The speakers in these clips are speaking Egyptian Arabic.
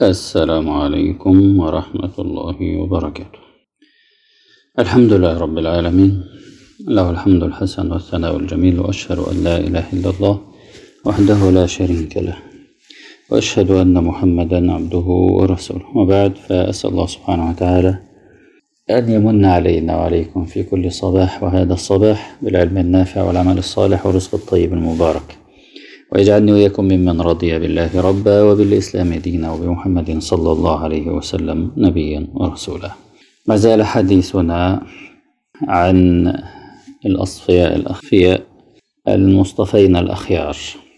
السلام عليكم ورحمة الله وبركاته الحمد لله رب العالمين له الحمد الحسن والثناء الجميل وأشهد أن لا إله إلا الله وحده لا شريك له وأشهد أن محمدا عبده ورسوله وبعد فأسأل الله سبحانه وتعالى أن يمن علينا وعليكم في كل صباح وهذا الصباح بالعلم النافع والعمل الصالح والرزق الطيب المبارك ويجعلني وإياكم ممن رضي بالله ربا وبالإسلام دينا وبمحمد صلى الله عليه وسلم نبيا ورسولا ما زال حديثنا عن الأصفياء الأخفياء المصطفين الأخيار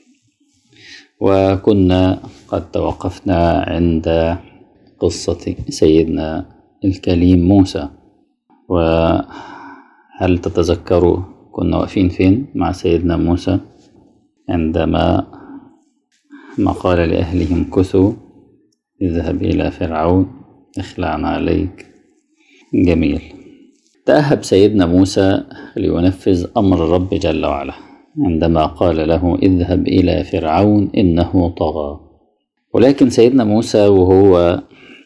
وكنا قد توقفنا عند قصة سيدنا الكليم موسى وهل تتذكروا كنا واقفين فين مع سيدنا موسى عندما ما قال لأهلهم كثوا اذهب إلى فرعون اخلعنا عليك جميل تأهب سيدنا موسى لينفذ أمر الرب جل وعلا عندما قال له اذهب إلى فرعون إنه طغى ولكن سيدنا موسى وهو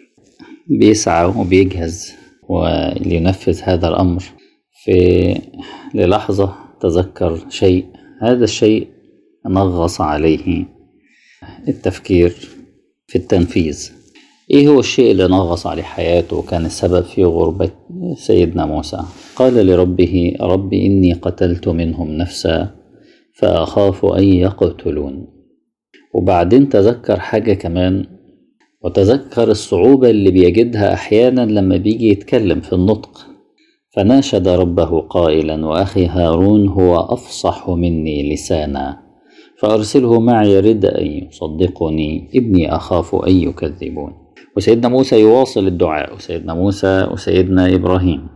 بيسعى وبيجهز ولينفذ هذا الأمر في للحظة تذكر شيء هذا الشيء نغص عليه التفكير في التنفيذ ايه هو الشيء اللي نغص عليه حياته وكان السبب في غربة سيدنا موسى قال لربه رب إني قتلت منهم نفسا فأخاف أن يقتلون وبعدين تذكر حاجة كمان وتذكر الصعوبة اللي بيجدها أحيانا لما بيجي يتكلم في النطق فناشد ربه قائلا وأخي هارون هو أفصح مني لسانا فأرسله معي رد أن يصدقني ابني أخاف أن يكذبون وسيدنا موسى يواصل الدعاء وسيدنا موسى وسيدنا إبراهيم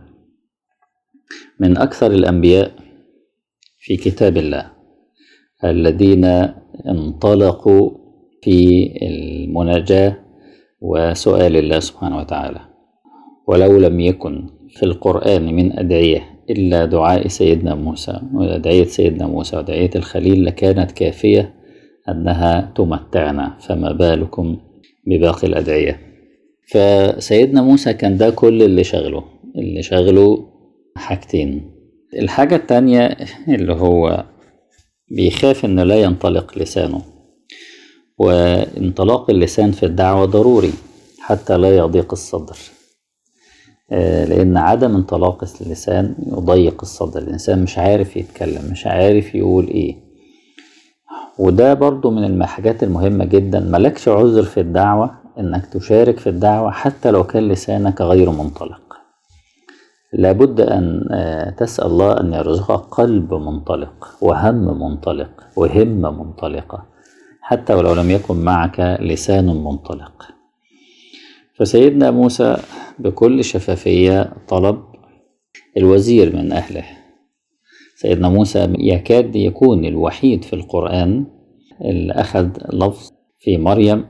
من أكثر الأنبياء في كتاب الله الذين انطلقوا في المناجاة وسؤال الله سبحانه وتعالى ولو لم يكن في القرآن من أدعية إلا دعاء سيدنا موسى وأدعية سيدنا موسى ودعية الخليل لكانت كافية أنها تمتعنا فما بالكم بباقي الأدعية فسيدنا موسى كان ده كل اللي شغله اللي شغله حاجتين الحاجة التانية اللي هو بيخاف إنه لا ينطلق لسانه وانطلاق اللسان في الدعوة ضروري حتى لا يضيق الصدر لأن عدم انطلاق اللسان يضيق الصدر الإنسان مش عارف يتكلم مش عارف يقول إيه وده برضو من الحاجات المهمة جدا ملكش عذر في الدعوة إنك تشارك في الدعوة حتى لو كان لسانك غير منطلق لابد أن تسأل الله أن يرزقك قلب منطلق وهم منطلق وهمة منطلقة حتى ولو لم يكن معك لسان منطلق فسيدنا موسى بكل شفافية طلب الوزير من أهله سيدنا موسى يكاد يكون الوحيد في القرآن اللي أخذ لفظ في مريم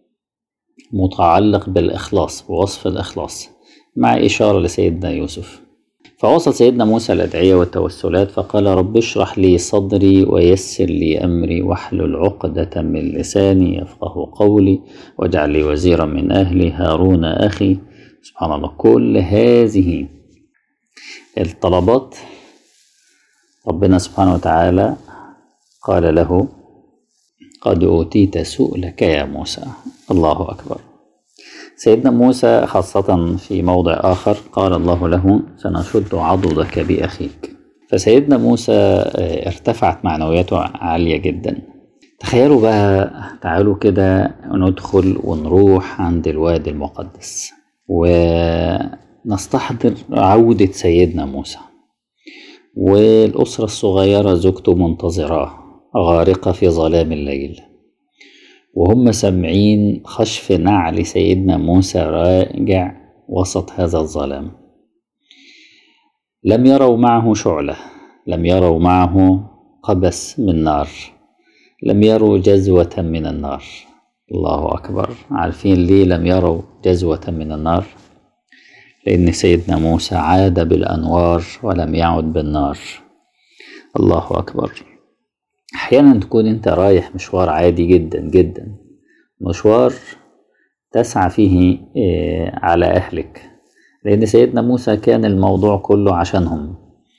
متعلق بالإخلاص بوصف الإخلاص مع إشارة لسيدنا يوسف فوصل سيدنا موسى الأدعية والتوسلات فقال رب اشرح لي صدري ويسر لي أمري واحلل عقدة من لساني يفقه قولي واجعل لي وزيرا من أهلي هارون أخي سبحان الله كل هذه الطلبات ربنا سبحانه وتعالى قال له قد أوتيت سؤلك يا موسى الله أكبر سيدنا موسى خاصة في موضع آخر قال الله له سنشد عضدك بأخيك فسيدنا موسى ارتفعت معنوياته عالية جدا تخيلوا بقى تعالوا كده ندخل ونروح عند الوادي المقدس ونستحضر عودة سيدنا موسى والأسرة الصغيرة زوجته منتظراه غارقة في ظلام الليل وهم سامعين خشف نعل سيدنا موسى راجع وسط هذا الظلام لم يروا معه شعلة لم يروا معه قبس من نار لم يروا جزوة من النار الله أكبر عارفين ليه لم يروا جزوة من النار لأن سيدنا موسى عاد بالأنوار ولم يعد بالنار الله أكبر أحيانا تكون أنت رايح مشوار عادي جدا جدا مشوار تسعى فيه على أهلك لأن سيدنا موسى كان الموضوع كله عشانهم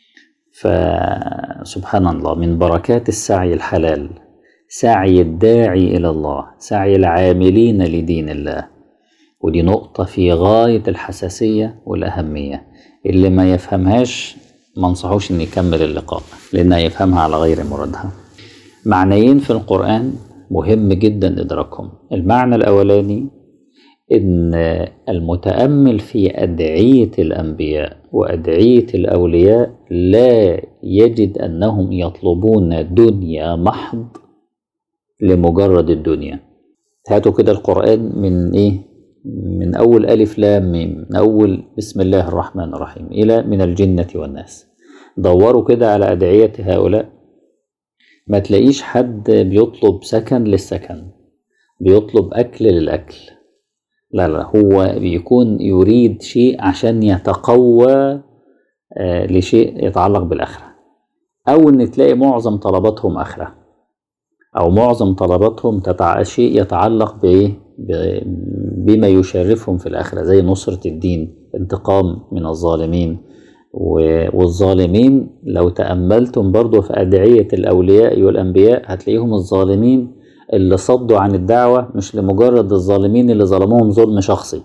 فسبحان الله من بركات السعي الحلال سعي الداعي إلى الله سعي العاملين لدين الله ودي نقطة في غاية الحساسية والأهمية اللي ما يفهمهاش ما انصحوش ان يكمل اللقاء لان يفهمها على غير مرادها معنيين في القرآن مهم جدا إدراكهم المعنى الأولاني إن المتأمل في أدعية الأنبياء وأدعية الأولياء لا يجد أنهم يطلبون دنيا محض لمجرد الدنيا هاتوا كده القرآن من إيه من أول ألف لام ميم من أول بسم الله الرحمن الرحيم إلى من الجنة والناس دوروا كده على أدعية هؤلاء ما تلاقيش حد بيطلب سكن للسكن بيطلب أكل للأكل لا لا هو بيكون يريد شيء عشان يتقوى لشيء يتعلق بالآخرة أو إن تلاقي معظم طلباتهم آخرة أو معظم طلباتهم تتع... شيء يتعلق بإيه بما يشرفهم في الآخرة زي نصرة الدين انتقام من الظالمين والظالمين لو تأملتم برضو في أدعية الأولياء والأنبياء هتلاقيهم الظالمين اللي صدوا عن الدعوة مش لمجرد الظالمين اللي ظلموهم ظلم شخصي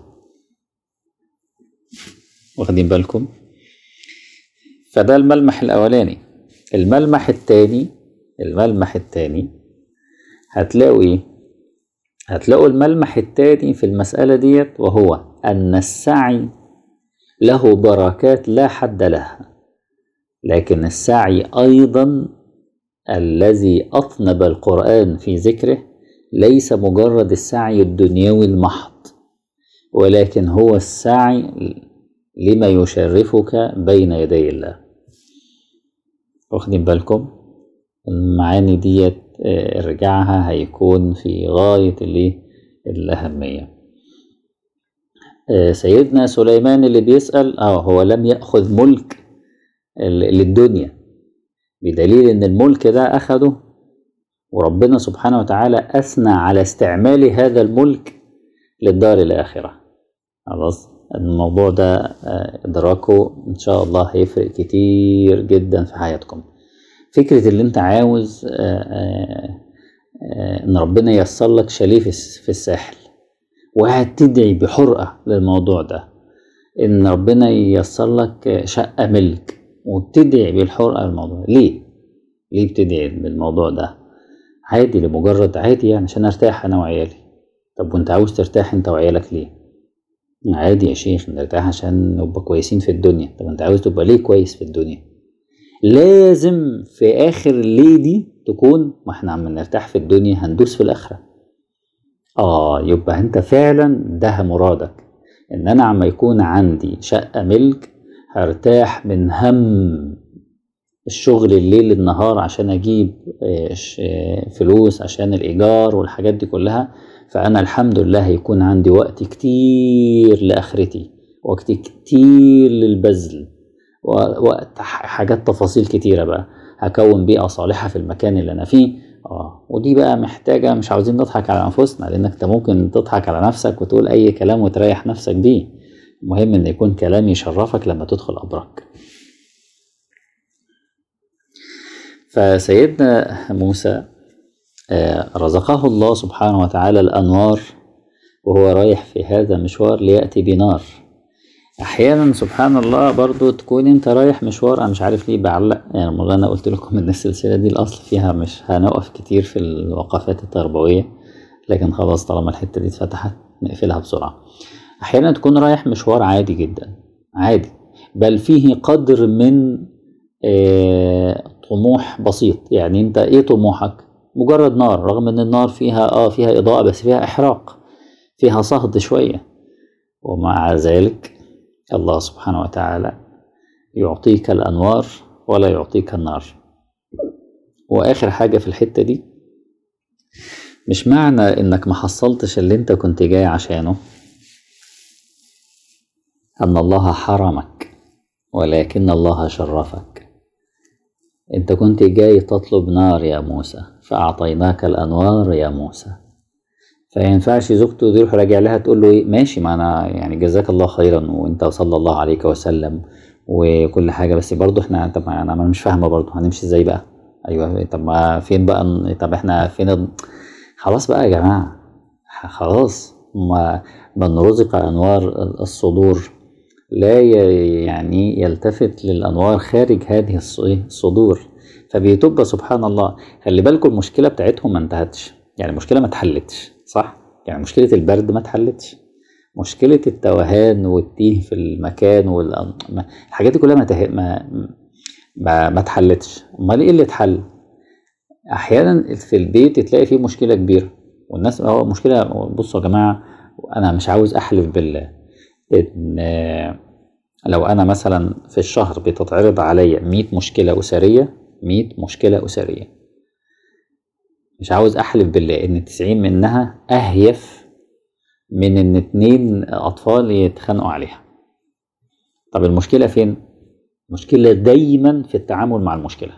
واخدين بالكم فده الملمح الأولاني الملمح التاني الملمح التاني هتلاقوا ايه هتلاقوا الملمح التاني في المسألة ديت وهو أن السعي له بركات لا حد لها لكن السعي أيضا الذي أطنب القرآن في ذكره ليس مجرد السعي الدنيوي المحض ولكن هو السعي لما يشرفك بين يدي الله واخدين بالكم المعاني ديت ارجاعها هيكون في غاية الأهمية سيدنا سليمان اللي بيسأل اه هو لم يأخذ ملك للدنيا بدليل ان الملك ده أخده وربنا سبحانه وتعالى أثنى على استعمال هذا الملك للدار الآخرة خلاص الموضوع ده إدراكه إن شاء الله هيفرق كتير جدا في حياتكم فكرة اللي أنت عاوز إن ربنا ييسر لك شاليه في الساحل وقاعد تدعي بحرقة للموضوع ده إن ربنا ييسر لك شقة ملك وبتدعي بالحرقة للموضوع ليه؟ ليه بتدعي بالموضوع ده؟ عادي لمجرد عادي يعني عشان ارتاح انا وعيالي طب وانت عاوز ترتاح انت وعيالك ليه عادي يا شيخ نرتاح عشان نبقى كويسين في الدنيا طب انت عاوز تبقى ليه كويس في الدنيا لازم في اخر ليه دي تكون ما احنا عم نرتاح في الدنيا هندوس في الاخره اه يبقى انت فعلا ده مرادك ان انا عم يكون عندي شقه ملك هرتاح من هم الشغل الليل النهار عشان اجيب فلوس عشان الايجار والحاجات دي كلها فانا الحمد لله هيكون عندي وقت كتير لاخرتي وقت كتير للبذل وقت حاجات تفاصيل كتيره بقى هكون بيئه صالحه في المكان اللي انا فيه اه ودي بقى محتاجه مش عاوزين نضحك على انفسنا لانك انت ممكن تضحك على نفسك وتقول اي كلام وتريح نفسك بيه المهم ان يكون كلام يشرفك لما تدخل ابرك فسيدنا موسى رزقه الله سبحانه وتعالى الأنوار وهو رايح في هذا المشوار ليأتي بنار أحيانا سبحان الله برضو تكون أنت رايح مشوار أنا مش عارف ليه بعلق يعني مرة أنا قلت لكم إن السلسلة دي الأصل فيها مش هنقف كتير في الوقفات التربوية لكن خلاص طالما الحتة دي اتفتحت نقفلها بسرعة أحيانا تكون رايح مشوار عادي جدا عادي بل فيه قدر من آه طموح بسيط يعني انت ايه طموحك مجرد نار رغم ان النار فيها اه فيها اضاءة بس فيها احراق فيها صهد شوية ومع ذلك الله سبحانه وتعالى يعطيك الانوار ولا يعطيك النار واخر حاجة في الحتة دي مش معنى انك ما حصلتش اللي انت كنت جاي عشانه ان الله حرمك ولكن الله شرفك انت كنت جاي تطلب نار يا موسى فأعطيناك الأنوار يا موسى فينفعش زوجته يروح راجع لها تقول له ايه ماشي ما انا يعني جزاك الله خيرا وانت صلى الله عليك وسلم وكل حاجه بس برضه احنا طب انا مش فاهمه برضه هنمشي ازاي بقى ايوه طب ما فين بقى طب احنا فين خلاص بقى يا جماعه خلاص ما من رزق انوار الصدور لا يعني يلتفت للانوار خارج هذه الصدور فبيتوب سبحان الله خلي بالكم المشكله بتاعتهم ما انتهتش يعني المشكله ما اتحلتش صح يعني مشكله البرد ما اتحلتش مشكله التوهان والتيه في المكان والحاجات دي كلها ما ته... ما ما, ما اتحلتش امال ايه اللي اتحل احيانا في البيت تلاقي فيه مشكله كبيره والناس هو مشكله بصوا يا جماعه انا مش عاوز احلف بالله ان لو انا مثلا في الشهر بتتعرض عليا 100 مشكله اسريه 100 مشكله اسريه مش عاوز احلف بالله ان 90 منها اهيف من ان اتنين اطفال يتخانقوا عليها طب المشكله فين المشكله دايما في التعامل مع المشكله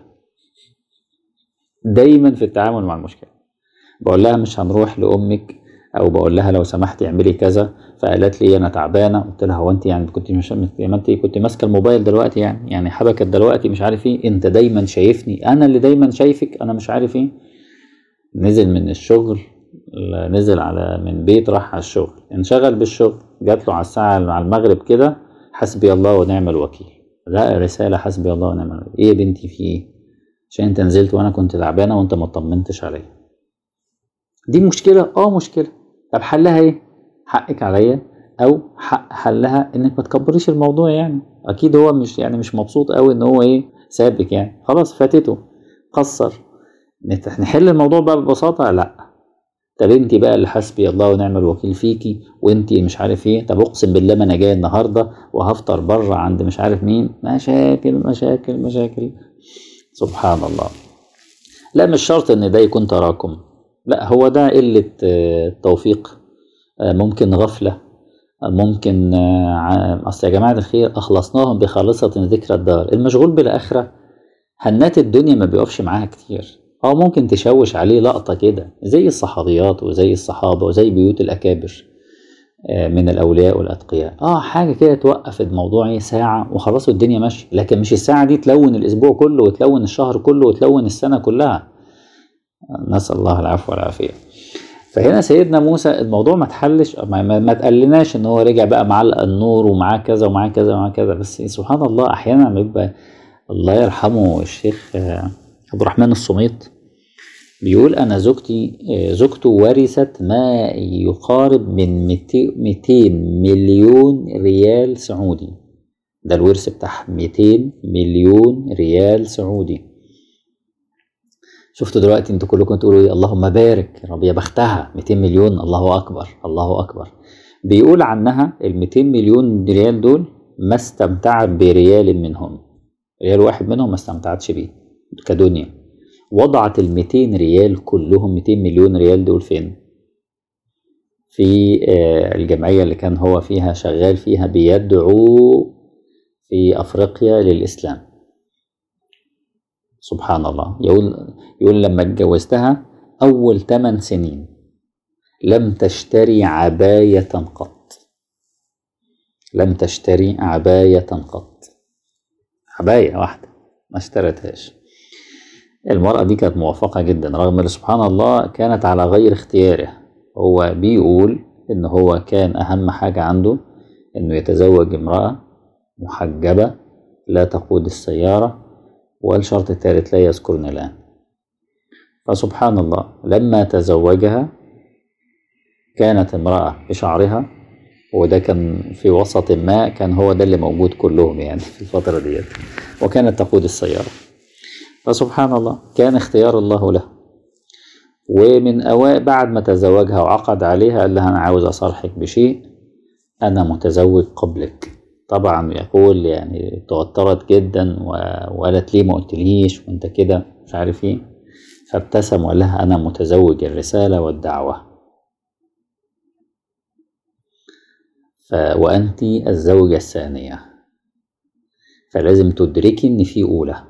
دايما في التعامل مع المشكله بقول لها مش هنروح لامك او بقول لها لو سمحتي اعملي كذا فقالت لي انا تعبانه قلت لها هو انت يعني كنت مش ما انت كنت ماسكه الموبايل دلوقتي يعني يعني حبكت دلوقتي مش عارف ايه انت دايما شايفني انا اللي دايما شايفك انا مش عارف ايه نزل من الشغل نزل على من بيت راح على الشغل انشغل بالشغل جات له على الساعه على المغرب كده حسبي الله ونعم الوكيل لا رساله حسبي الله ونعم الوكيل ايه يا بنتي في ايه عشان انت نزلت وانا كنت تعبانه وانت ما طمنتش عليا دي مشكله اه مشكله طب حلها ايه حقك عليا او حق حلها انك ما تكبريش الموضوع يعني اكيد هو مش يعني مش مبسوط قوي ان هو ايه سابك يعني خلاص فاتته قصر نحل الموضوع بقى ببساطه لا طب انت بقى اللي حسبي الله ونعم الوكيل فيكي وانت مش عارف ايه طب اقسم بالله ما انا جاي النهارده وهفطر بره عند مش عارف مين مشاكل مشاكل مشاكل سبحان الله لا مش شرط ان ده يكون تراكم لا هو ده قلة توفيق ممكن غفلة ممكن أصل يا جماعة الخير أخلصناهم بخالصة ذكرى الدار المشغول بالآخرة هنات الدنيا ما بيقفش معاها كتير أو ممكن تشوش عليه لقطة كده زي الصحابيات وزي الصحابة وزي بيوت الأكابر من الأولياء والأتقياء آه حاجة كده توقف الموضوع ايه ساعة وخلاص الدنيا ماشية لكن مش الساعة دي تلون الأسبوع كله وتلون الشهر كله وتلون السنة كلها نسأل الله العفو والعافية فهنا سيدنا موسى الموضوع ما اتحلش ما, ما تقلناش ان هو رجع بقى مع النور ومعاه كذا ومعاه كذا ومعاه كذا بس سبحان الله احيانا بيبقى الله يرحمه الشيخ عبد الرحمن الصميط بيقول انا زوجتي زوجته ورثت ما يقارب من 200 مليون ريال سعودي ده الورث بتاعها 200 مليون ريال سعودي شفتوا دلوقتي انتوا كلكم تقولوا ايه اللهم بارك رب يا بختها 200 مليون الله اكبر الله اكبر بيقول عنها ال 200 مليون ريال دول ما استمتعت بريال منهم ريال واحد منهم ما استمتعتش بيه كدنيا وضعت ال 200 ريال كلهم 200 مليون ريال دول فين في الجمعية اللي كان هو فيها شغال فيها بيدعو في أفريقيا للإسلام سبحان الله يقول يقول لما اتجوزتها أول ثمان سنين لم تشتري عباية قط لم تشتري عباية قط عباية واحدة ما اشترتهاش المرأة دي كانت موفقة جدا رغم ان سبحان الله كانت على غير اختياره هو بيقول ان هو كان اهم حاجة عنده انه يتزوج امرأة محجبة لا تقود السيارة والشرط الثالث لا يذكرنا الآن فسبحان الله لما تزوجها كانت امرأة بشعرها وده كان في وسط ما كان هو ده اللي موجود كلهم يعني في الفترة ديت وكانت تقود السيارة فسبحان الله كان اختيار الله له ومن أوائل بعد ما تزوجها وعقد عليها قال لها أنا عاوز أصارحك بشيء أنا متزوج قبلك طبعا يقول يعني توترت جدا وقالت ليه ما قلتليش وانت كده مش عارف ايه فابتسم وقال لها انا متزوج الرساله والدعوه ف وانت الزوجه الثانيه فلازم تدركي ان في اولى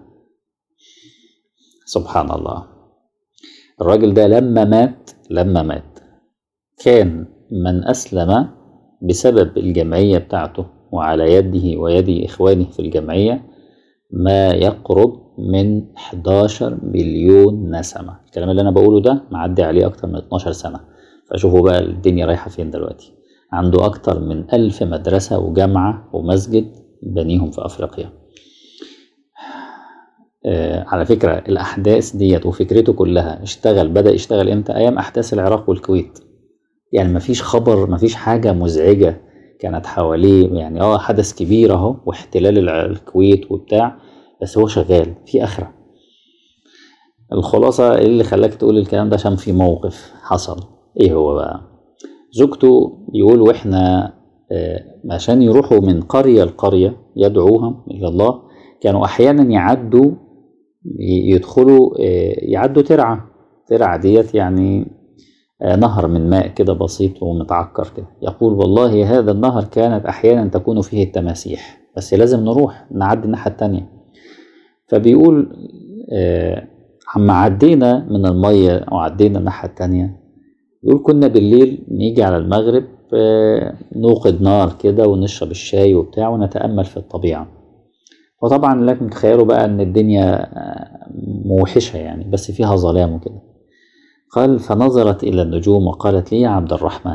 سبحان الله الراجل ده لما مات لما مات كان من أسلم بسبب الجمعية بتاعته وعلى يده ويد إخوانه في الجمعية ما يقرب من 11 مليون نسمة الكلام اللي أنا بقوله ده معدي عليه أكتر من 12 سنة فشوفوا بقى الدنيا رايحة فين دلوقتي عنده أكتر من ألف مدرسة وجامعة ومسجد بنيهم في أفريقيا آه على فكرة الأحداث ديت وفكرته كلها اشتغل بدأ يشتغل إمتى أيام أحداث العراق والكويت يعني مفيش خبر مفيش حاجة مزعجة كانت حواليه يعني اه حدث كبير اهو واحتلال الكويت وبتاع بس هو شغال في اخره الخلاصة ايه اللي خلاك تقول الكلام ده عشان في موقف حصل ايه هو بقى زوجته يقول واحنا آه عشان يروحوا من قرية لقرية يدعوهم إلى الله كانوا أحيانا يعدوا يدخلوا آه يعدوا ترعة ترعة ديت يعني آه نهر من ماء كده بسيط ومتعكر كده يقول والله هذا النهر كانت أحيانا تكون فيه التماسيح بس لازم نروح نعدي الناحية التانية فبيقول عما عدينا من المية وعدينا الناحية التانية يقول كنا بالليل نيجي على المغرب نوقد نار كده ونشرب الشاي وبتاع ونتأمل في الطبيعة وطبعا لكم تخيلوا بقى ان الدنيا موحشة يعني بس فيها ظلام وكده قال فنظرت إلى النجوم وقالت لي يا عبد الرحمن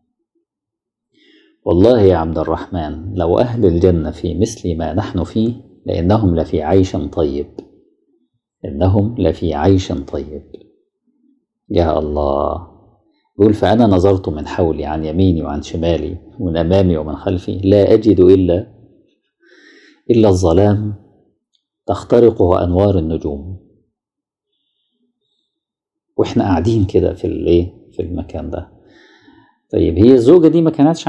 والله يا عبد الرحمن لو أهل الجنة في مثل ما نحن فيه لأنهم لفي عيش طيب إنهم لفي عيش طيب يا الله يقول فأنا نظرت من حولي عن يميني وعن شمالي ومن أمامي ومن خلفي لا أجد إلا إلا الظلام تخترقه أنوار النجوم وإحنا قاعدين كده في الإيه في المكان ده طيب هي الزوجة دي ما كانتش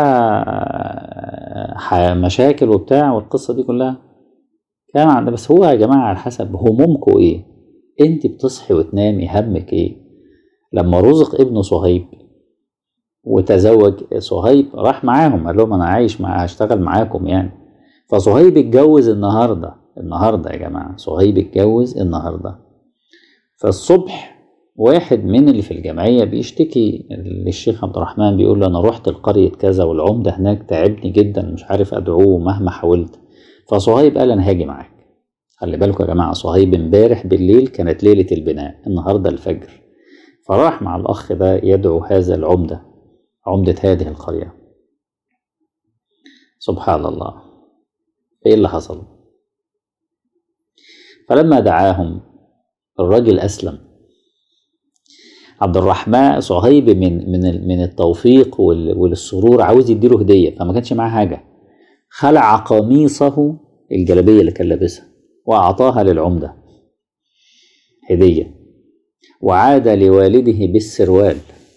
عندها مشاكل وبتاع والقصة دي كلها كان عندها بس هو يا جماعة على حسب همومكم ايه انت بتصحي وتنامي همك ايه لما رزق ابنه صهيب وتزوج صهيب راح معاهم قال لهم انا عايش مع هشتغل معاكم يعني فصهيب اتجوز النهارده النهارده يا جماعه صهيب اتجوز النهارده فالصبح واحد من اللي في الجمعية بيشتكي للشيخ عبد الرحمن بيقول له أنا رحت لقرية كذا والعمدة هناك تعبني جدا مش عارف أدعوه مهما حاولت فصهيب قال أنا هاجي معاك خلي بالكم يا جماعة صهيب امبارح بالليل كانت ليلة البناء النهاردة الفجر فراح مع الأخ ده يدعو هذا العمدة عمدة هذه القرية سبحان الله إيه اللي حصل فلما دعاهم الرجل أسلم عبد الرحمن صهيب من من من التوفيق والسرور عاوز يديله هديه فما كانش معاه حاجه خلع قميصه الجلابيه اللي كان لابسها واعطاها للعمده هديه وعاد لوالده بالسروال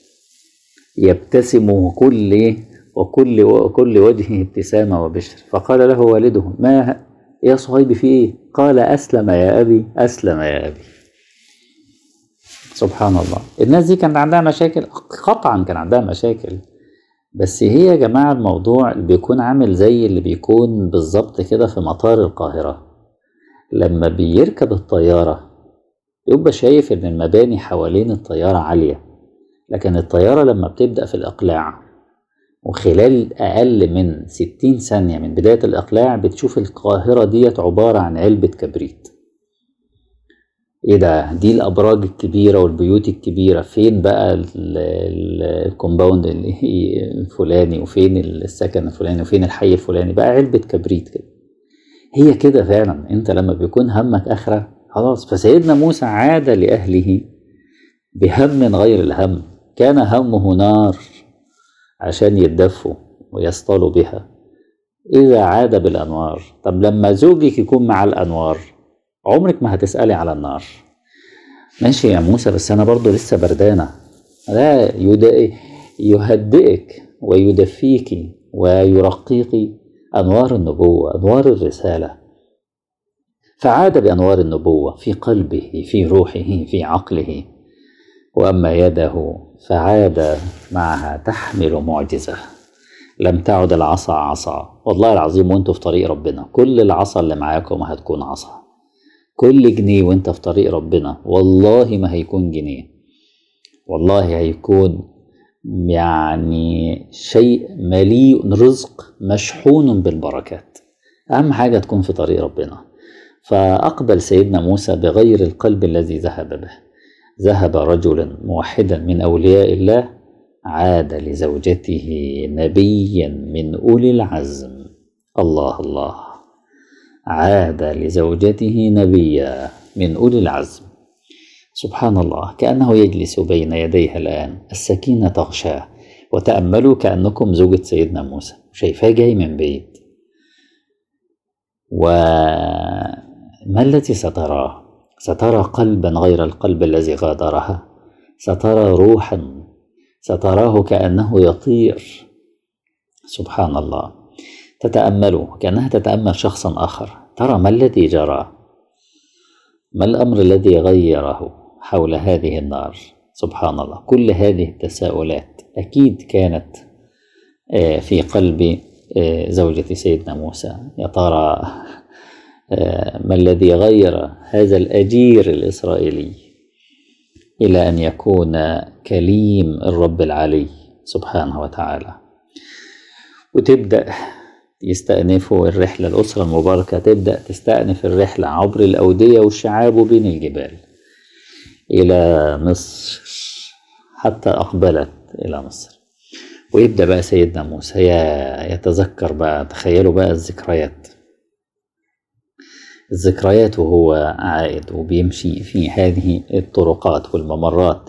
يبتسم كل وكل وكل وجهه ابتسامه وبشر فقال له والده ما يا صهيب في ايه قال اسلم يا ابي اسلم يا ابي سبحان الله الناس دي كان عندها مشاكل قطعا كان عندها مشاكل بس هي يا جماعة الموضوع اللي بيكون عامل زي اللي بيكون بالظبط كده في مطار القاهرة لما بيركب الطيارة يبقى شايف ان المباني حوالين الطيارة عالية لكن الطيارة لما بتبدأ في الإقلاع وخلال أقل من ستين ثانية من بداية الإقلاع بتشوف القاهرة ديت عبارة عن علبة كبريت ايه ده دي الابراج الكبيره والبيوت الكبيره فين بقى الكومباوند الفلاني وفين السكن الفلاني وفين الحي الفلاني بقى علبه كبريت كده هي كده فعلا انت لما بيكون همك اخره خلاص فسيدنا موسى عاد لاهله بهم غير الهم كان همه نار عشان يتدفوا ويصطلوا بها إذا عاد بالأنوار طب لما زوجك يكون مع الأنوار عمرك ما هتسألي على النار ماشي يا موسى بس أنا برضو لسه بردانة لا يهدئك ويدفيك ويرقيك أنوار النبوة أنوار الرسالة فعاد بأنوار النبوة في قلبه في روحه في عقله وأما يده فعاد معها تحمل معجزة لم تعد العصا عصا والله العظيم وانتوا في طريق ربنا كل العصا اللي معاكم هتكون عصا كل جنيه وانت في طريق ربنا والله ما هيكون جنيه والله هيكون يعني شيء مليء رزق مشحون بالبركات أهم حاجة تكون في طريق ربنا فأقبل سيدنا موسى بغير القلب الذي ذهب به ذهب رجل موحدا من أولياء الله عاد لزوجته نبيا من أولي العزم الله الله عاد لزوجته نبيا من أولي العزم سبحان الله كأنه يجلس بين يديها الآن السكينة تغشاه وتأملوا كأنكم زوجة سيدنا موسى شايفاه جاي من بعيد وما التي ستراه سترى قلبا غير القلب الذي غادرها سترى روحا ستراه كأنه يطير سبحان الله تتأمله كأنها تتأمل شخصا آخر ترى ما الذي جرى ما الأمر الذي غيره حول هذه النار سبحان الله كل هذه التساؤلات أكيد كانت في قلب زوجة سيدنا موسى يا ترى ما الذي غير هذا الأجير الإسرائيلي إلى أن يكون كليم الرب العلي سبحانه وتعالى وتبدأ يستأنفوا الرحلة الأسرة المباركة تبدأ تستأنف الرحلة عبر الأودية والشعاب بين الجبال إلى مصر حتى أقبلت إلى مصر ويبدأ بقى سيدنا موسى يتذكر بقى تخيلوا بقى الذكريات الذكريات وهو عائد وبيمشي في هذه الطرقات والممرات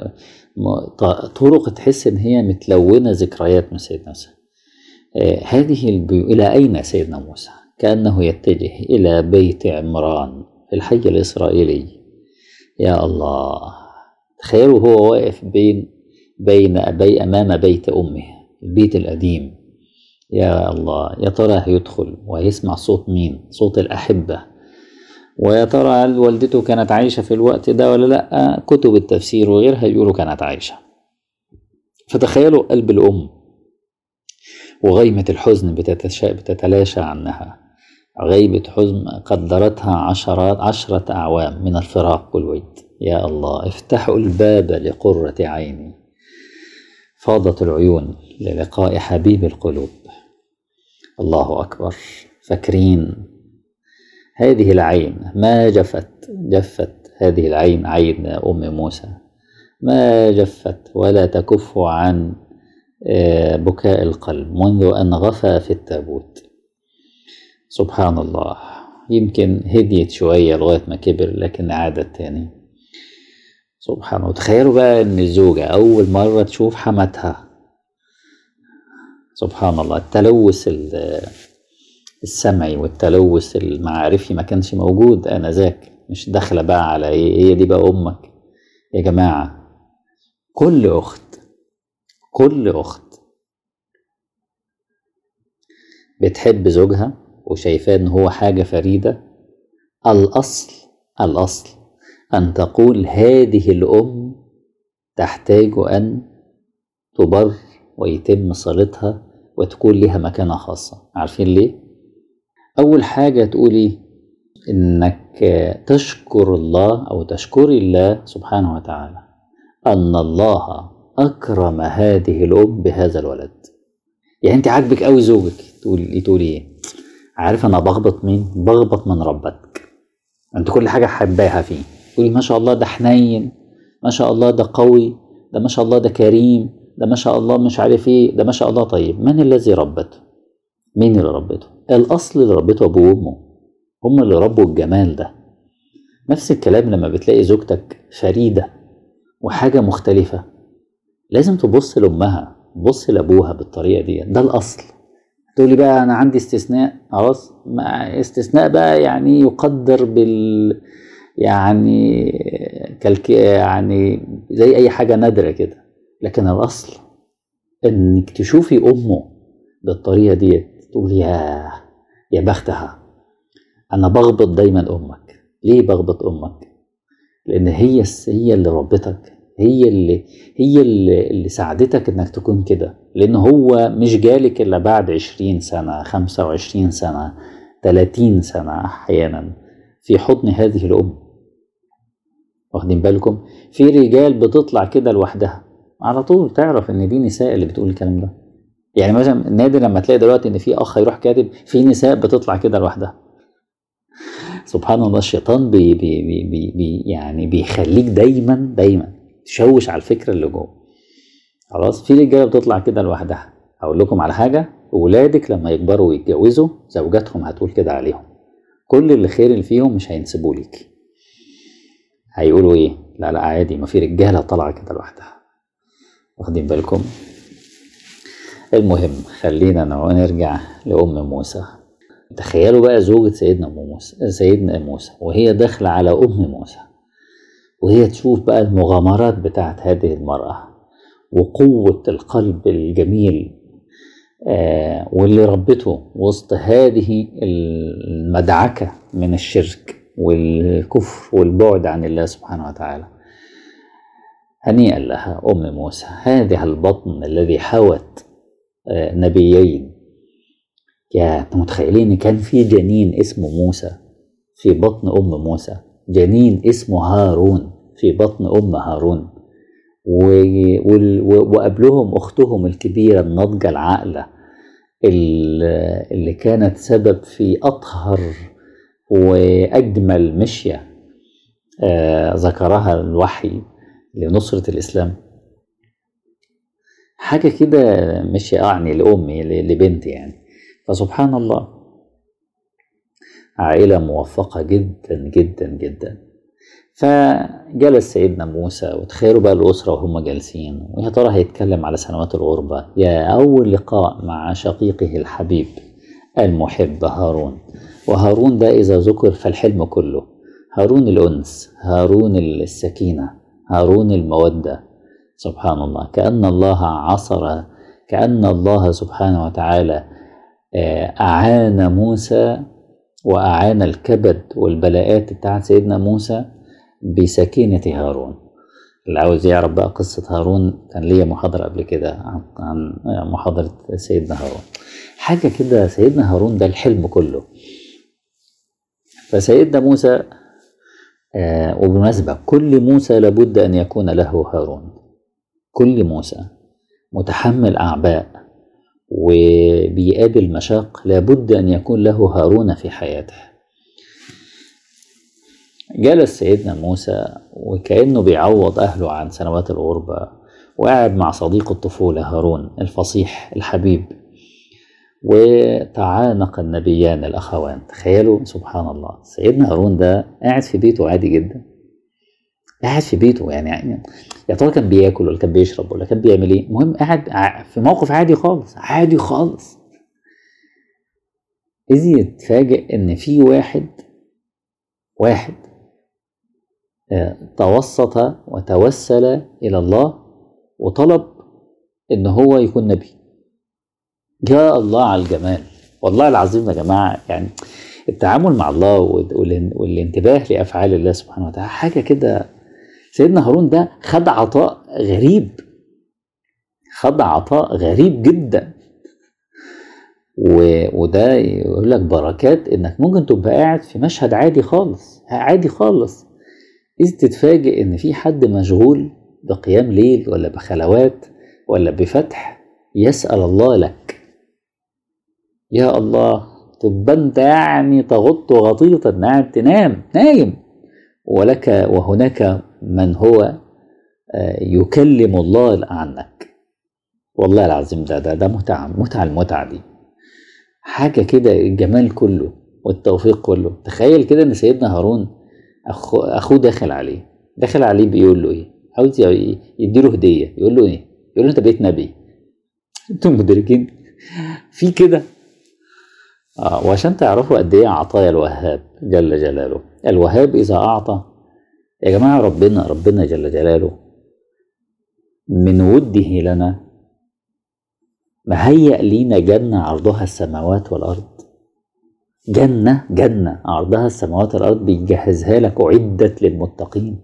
طرق تحس ان هي متلونه ذكريات من سيدنا موسى هذه البيو الى اين سيدنا موسى كانه يتجه الى بيت عمران في الحي الاسرائيلي يا الله تخيلوا هو واقف بين بين أبي أمام بيت أمه البيت القديم يا الله يا ترى هيدخل وهيسمع صوت مين صوت الأحبة ويا ترى هل والدته كانت عايشة في الوقت ده ولا لأ كتب التفسير وغيرها يقولوا كانت عايشة فتخيلوا قلب الأم وغيمة الحزن بتتلاشى عنها غيبة حزن قدرتها عشرات عشرة أعوام من الفراق والود يا الله افتحوا الباب لقرة عيني فاضت العيون للقاء حبيب القلوب الله أكبر فاكرين هذه العين ما جفت جفت هذه العين عين أم موسى ما جفت ولا تكف عن بكاء القلب منذ أن غفى في التابوت سبحان الله يمكن هديت شوية لغاية ما كبر لكن عادت تاني سبحان الله تخيلوا بقى ان الزوجة اول مرة تشوف حماتها سبحان الله التلوث السمعي والتلوث المعارفي ما كانش موجود انذاك مش داخلة بقى على ايه هي دي بقى امك يا جماعة كل اخت كل اخت بتحب زوجها وشايفاه ان هو حاجة فريدة الاصل الاصل أن تقول هذه الأم تحتاج أن تبر ويتم صلتها وتكون لها مكانة خاصة عارفين ليه؟ أول حاجة تقولي إنك تشكر الله أو تشكري الله سبحانه وتعالى أن الله أكرم هذه الأم بهذا الولد يعني أنت عاجبك أوي زوجك تقولي تقولي إيه؟ عارف أنا بغبط مين؟ بغبط من ربك أنت كل حاجة حباها فيه تقولي ما شاء الله ده حنين ما شاء الله ده قوي ده ما شاء الله ده كريم ده ما شاء الله مش عارف ايه ده ما شاء الله طيب من الذي ربته مين اللي ربته الاصل اللي ربته ابوه وامه هم اللي ربوا الجمال ده نفس الكلام لما بتلاقي زوجتك فريده وحاجه مختلفه لازم تبص لامها تبص لابوها بالطريقه دي ده الاصل تقولي بقى انا عندي استثناء خلاص استثناء بقى يعني يقدر بال يعني كالك يعني زي اي حاجه نادره كده لكن الاصل انك تشوفي امه بالطريقه دي تقول يا يا بختها انا بغبط دايما امك ليه بغبط امك لان هي هي اللي ربتك هي اللي هي اللي, اللي ساعدتك انك تكون كده لان هو مش جالك الا بعد عشرين سنه خمسة وعشرين سنه تلاتين سنه احيانا في حضن هذه الام واخدين بالكم في رجال بتطلع كده لوحدها على طول تعرف ان دي نساء اللي بتقول الكلام ده يعني مثلا نادر لما تلاقي دلوقتي ان في اخ يروح كاتب في نساء بتطلع كده لوحدها سبحان الله الشيطان بي بي بي بي بي يعني بيخليك دايما دايما تشوش على الفكره اللي جوه خلاص في رجاله بتطلع كده لوحدها اقول لكم على حاجه ولادك لما يكبروا ويتجوزوا زوجاتهم هتقول كده عليهم كل اللي خير اللي فيهم مش هينسبوا ليك هيقولوا ايه لا لا عادي ما في رجاله طالعه كده لوحدها واخدين بالكم المهم خلينا نرجع لأم موسى تخيلوا بقى زوجة سيدنا موسى سيدنا موسى وهي داخلة على أم موسى وهي تشوف بقى المغامرات بتاعت هذه المرأة وقوة القلب الجميل آه واللي ربته وسط هذه المدعكة من الشرك والكفر والبعد عن الله سبحانه وتعالى هنيئا لها أم موسى هذه البطن الذي حوت آه نبيين يا متخيلين ان كان في جنين اسمه موسى في بطن ام موسى جنين اسمه هارون في بطن ام هارون وقبلهم اختهم الكبيره الناضجه العاقله اللي كانت سبب في اطهر واجمل مشيه آه ذكرها الوحي لنصره الاسلام حاجه كده مشيه اعني لامي لبنتي يعني فسبحان الله عائلة موفقة جدا جدا جدا فجلس سيدنا موسى وتخيلوا بقى الأسرة وهم جالسين ويا ترى هيتكلم على سنوات الغربة يا أول لقاء مع شقيقه الحبيب المحب هارون وهارون ده إذا ذكر فالحلم كله هارون الأنس هارون السكينة هارون المودة سبحان الله كأن الله عصر كأن الله سبحانه وتعالى أعان موسى وأعان الكبد والبلاءات بتاعت سيدنا موسى بسكينة هارون اللي عاوز يعرف بقى قصة هارون كان ليا محاضرة قبل كده عن محاضرة سيدنا هارون حاجة كده سيدنا هارون ده الحلم كله فسيدنا موسى آه وبمناسبة كل موسى لابد أن يكون له هارون كل موسى متحمل أعباء وبيقابل مشاق لابد أن يكون له هارون في حياته جلس سيدنا موسى وكأنه بيعوض أهله عن سنوات الغربة وقعد مع صديق الطفولة هارون الفصيح الحبيب وتعانق النبيان الأخوان تخيلوا سبحان الله سيدنا هارون ده قاعد في بيته عادي جدا قاعد في بيته يعني, يعني يا ترى كان بياكل ولا كان بيشرب ولا كان بيعمل ايه المهم قاعد في موقف عادي خالص عادي خالص إذ يتفاجئ إن في واحد واحد توسط وتوسل إلى الله وطلب إن هو يكون نبي يا الله على الجمال والله العظيم يا جماعة يعني التعامل مع الله والانتباه لأفعال الله سبحانه وتعالى حاجة كده سيدنا هارون ده خد عطاء غريب خد عطاء غريب جدا و... وده يقول لك بركات انك ممكن تبقى قاعد في مشهد عادي خالص عادي خالص إذ تتفاجئ ان في حد مشغول بقيام ليل ولا بخلوات ولا بفتح يسأل الله لك يا الله تبقى انت يعني تغط غطيطا قاعد تنام نايم ولك وهناك من هو يكلم الله عنك والله العظيم ده ده ده متعة متعة المتعة دي حاجة كده الجمال كله والتوفيق كله تخيل كده ان سيدنا هارون أخو اخوه داخل عليه داخل عليه بيقول له ايه عاوز يديله هدية يقول له ايه يقول له انت بقيت نبي انتم مدركين في كده آه وعشان تعرفوا قد ايه عطايا الوهاب جل جلاله الوهاب اذا اعطى يا جماعه ربنا ربنا جل جلاله من وده لنا مهيأ لينا جنة عرضها السماوات والأرض جنة جنة عرضها السماوات والأرض بيجهزها لك أعدت للمتقين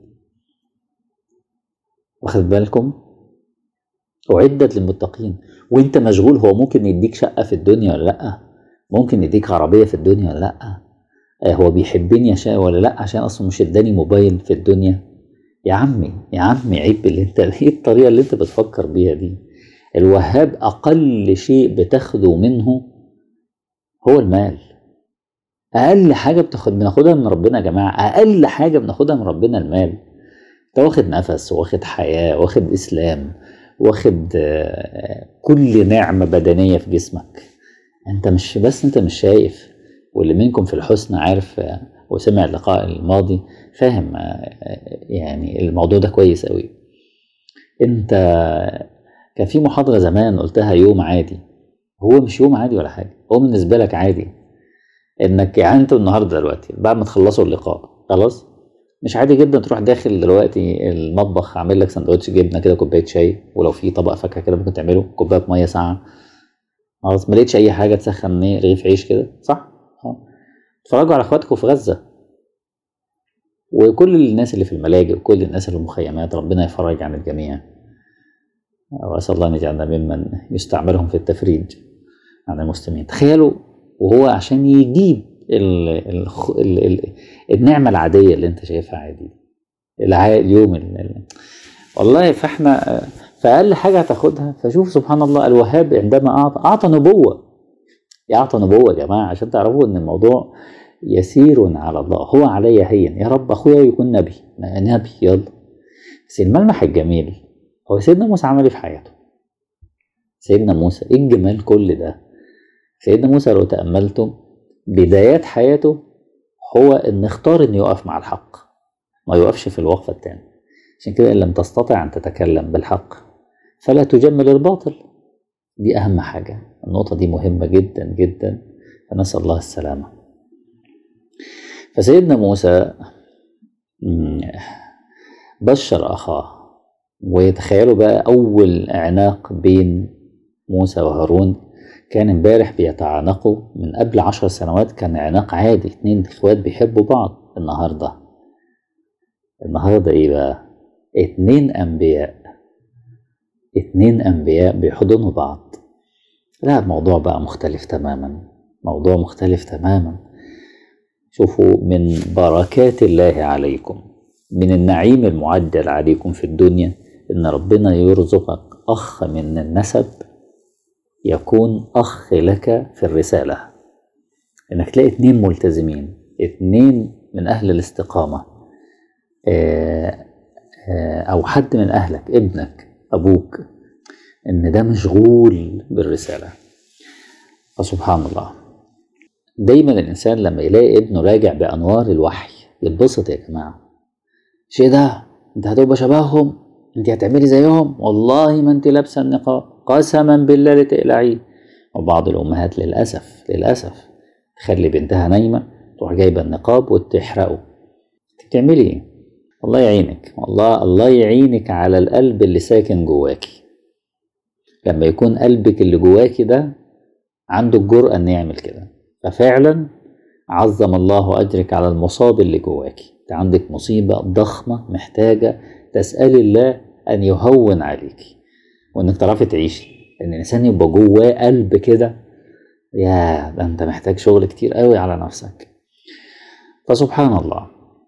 واخد بالكم أعدت للمتقين وانت مشغول هو ممكن يديك شقة في الدنيا ولا لأ ممكن يديك عربية في الدنيا ولا لأ هو بيحبني عشان ولا لأ عشان أصلا مش اداني موبايل في الدنيا يا عمي يا عمي عيب اللي انت ايه الطريقه اللي انت بتفكر بيها دي الوهاب اقل شيء بتاخده منه هو المال اقل حاجه بتاخد بناخدها من ربنا يا جماعه اقل حاجه بناخدها من ربنا المال انت واخد نفس واخد حياه واخد اسلام واخد آه، كل نعمه بدنيه في جسمك انت مش بس انت مش شايف واللي منكم في الحسن عارف آه، وسمع اللقاء الماضي فاهم آه، يعني الموضوع ده كويس قوي انت كان في محاضره زمان قلتها يوم عادي هو مش يوم عادي ولا حاجه هو بالنسبه لك عادي انك يعني انت النهارده دلوقتي بعد ما تخلصوا اللقاء خلاص مش عادي جدا تروح داخل دلوقتي المطبخ عامل لك سندوتش جبنه كده كوبايه شاي ولو في طبق فاكهه كده ممكن تعمله كوبايه ميه ساقعه خلاص ما لقيتش اي حاجه تسخن ايه رغيف عيش كده صح؟ اه اتفرجوا على اخواتكم في غزه وكل الناس اللي في الملاجئ وكل الناس اللي في المخيمات ربنا يفرج عن الجميع واسال الله ان يجعلنا ممن يستعملهم في التفريج عن المسلمين تخيلوا وهو عشان يجيب ال ال ال ال النعمه العاديه اللي انت شايفها عادي الع- اليوم ال- ال- والله فاحنا فاقل حاجه هتاخدها فشوف سبحان الله الوهاب عندما اعطى اعطى نبوه اعطى نبوه يا جماعه عشان تعرفوا ان الموضوع يسير على الله هو علي هين يا رب اخويا يكون نبي ما نبي يلا بس الملمح الجميل هو سيدنا موسى عمل ايه في حياته سيدنا موسى ايه الجمال كل ده سيدنا موسى لو تأملتم بدايات حياته هو ان اختار انه يقف مع الحق ما يقفش في الوقفة التانية عشان كده ان لم تستطع ان تتكلم بالحق فلا تجمل الباطل دي اهم حاجة النقطة دي مهمة جدا جدا فنسأل الله السلامة فسيدنا موسى مم، بشر أخاه وتخيلوا بقى أول عناق بين موسى وهارون كان امبارح بيتعانقوا من قبل عشر سنوات كان عناق عادي اتنين اخوات بيحبوا بعض النهاردة النهاردة ايه بقى اتنين انبياء اتنين انبياء بيحضنوا بعض لا الموضوع بقى مختلف تماما موضوع مختلف تماما شوفوا من بركات الله عليكم من النعيم المعجل عليكم في الدنيا ان ربنا يرزقك اخ من النسب يكون اخ لك في الرساله انك تلاقي اتنين ملتزمين اتنين من اهل الاستقامه آه، آه، او حد من اهلك ابنك ابوك ان ده مشغول بالرساله فسبحان الله دايما الانسان لما يلاقي ابنه راجع بانوار الوحي يتبسط يا جماعه مش ايه ده انت هتبقى شبههم انت هتعملي زيهم والله ما انت لابسه النقاب قسما بالله لتقلعيه وبعض الامهات للاسف للاسف تخلي بنتها نايمه تروح جايبه النقاب وتحرقه انت بتعملي ايه الله يعينك والله الله يعينك على القلب اللي ساكن جواكي لما يكون قلبك اللي جواكي ده عنده الجرأة ان يعمل كده ففعلا عظم الله اجرك على المصاب اللي جواكي انت عندك مصيبة ضخمة محتاجة تسألي الله ان يهون عليكي وانك تعرفي تعيشي ان الانسان يبقى جواه قلب كده يا ده انت محتاج شغل كتير قوي على نفسك فسبحان الله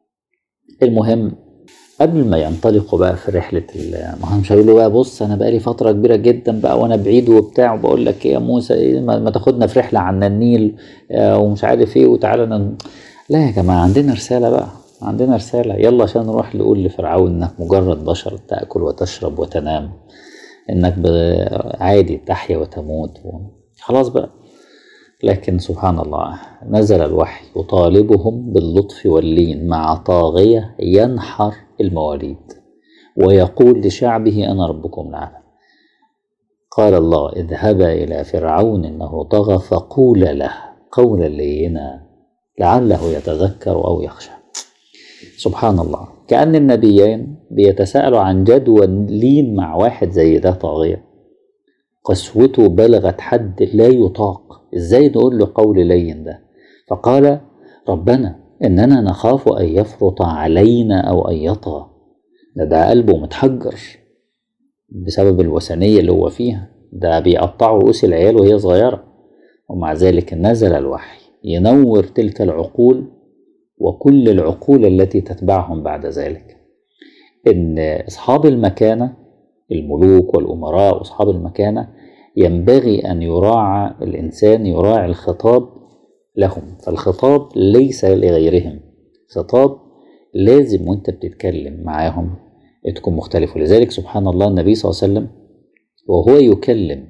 المهم قبل ما ينطلقوا بقى في رحلة ال- ما هم مش هيقولوا بقى بص أنا بقالي فترة كبيرة جدا بقى وأنا بعيد وبتاع وبقول لك إيه يا موسى إيه ما, ما تاخدنا في رحلة عن النيل آه، ومش عارف إيه وتعالى نن... لا يا جماعة عندنا رسالة بقى عندنا رسالة يلا عشان نروح نقول لفرعون إنك مجرد بشر تأكل وتشرب وتنام إنك ب- عادي تحيا وتموت و... خلاص بقى لكن سبحان الله نزل الوحي يطالبهم باللطف واللين مع طاغية ينحر المواليد ويقول لشعبه أنا ربكم الأعلى قال الله اذهبا إلى فرعون إنه طغى فقولا له قولا لينا لعله يتذكر أو يخشى سبحان الله كأن النبيين بيتساءلوا عن جدوى لين مع واحد زي ده طاغية قسوته بلغت حد لا يطاق ازاي نقول له قول لين ده فقال ربنا اننا نخاف ان يفرط علينا او ان يطغى ده ده قلبه متحجر بسبب الوثنية اللي هو فيها ده بيقطعوا رؤوس العيال وهي صغيرة ومع ذلك نزل الوحي ينور تلك العقول وكل العقول التي تتبعهم بعد ذلك إن أصحاب المكانة الملوك والأمراء وأصحاب المكانة ينبغي أن يراعى الإنسان يراعي الخطاب لهم فالخطاب ليس لغيرهم خطاب لازم وانت بتتكلم معاهم تكون مختلف ولذلك سبحان الله النبي صلى الله عليه وسلم وهو يكلم